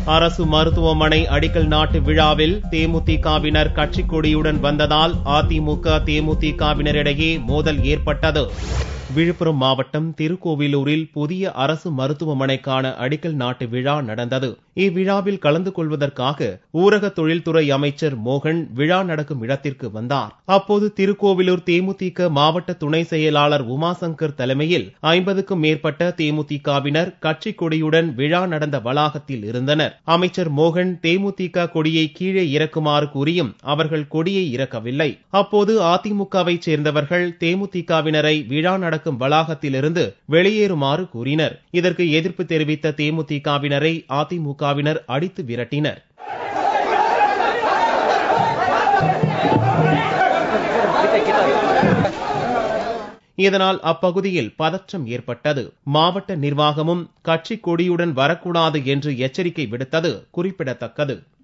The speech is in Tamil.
அரசு மருத்துவமனை அடிக்கல் நாட்டு விழாவில் தேமுதிகவினர் கட்சிக் கொடியுடன் வந்ததால் அதிமுக தேமுதிகவினரிடையே மோதல் ஏற்பட்டது விழுப்புரம் மாவட்டம் திருக்கோவிலூரில் புதிய அரசு மருத்துவமனைக்கான அடிக்கல் நாட்டு விழா நடந்தது இவ்விழாவில் கலந்து கொள்வதற்காக ஊரக தொழில்துறை அமைச்சர் மோகன் விழா நடக்கும் இடத்திற்கு வந்தார் அப்போது திருக்கோவிலூர் தேமுதிக மாவட்ட துணை செயலாளர் உமாசங்கர் தலைமையில் ஐம்பதுக்கும் மேற்பட்ட தேமுதிகவினர் கட்சி கொடியுடன் விழா நடந்த வளாகத்தில் இருந்தனர் அமைச்சர் மோகன் தேமுதிக கொடியை கீழே இறக்குமாறு கூறியும் அவர்கள் கொடியை இறக்கவில்லை அப்போது அதிமுகவைச் சேர்ந்தவர்கள் தேமுதிகவினரை விழா நடக்கும் வளாகத்திலிருந்து வெளியேறுமாறு கூறினர் இதற்கு எதிர்ப்பு தெரிவித்த தேமுதிகவினரை அதிமுகவினர் அடித்து விரட்டினர் இதனால் அப்பகுதியில் பதற்றம் ஏற்பட்டது மாவட்ட நிர்வாகமும் கட்சி கொடியுடன் வரக்கூடாது என்று எச்சரிக்கை விடுத்தது குறிப்பிடத்தக்கது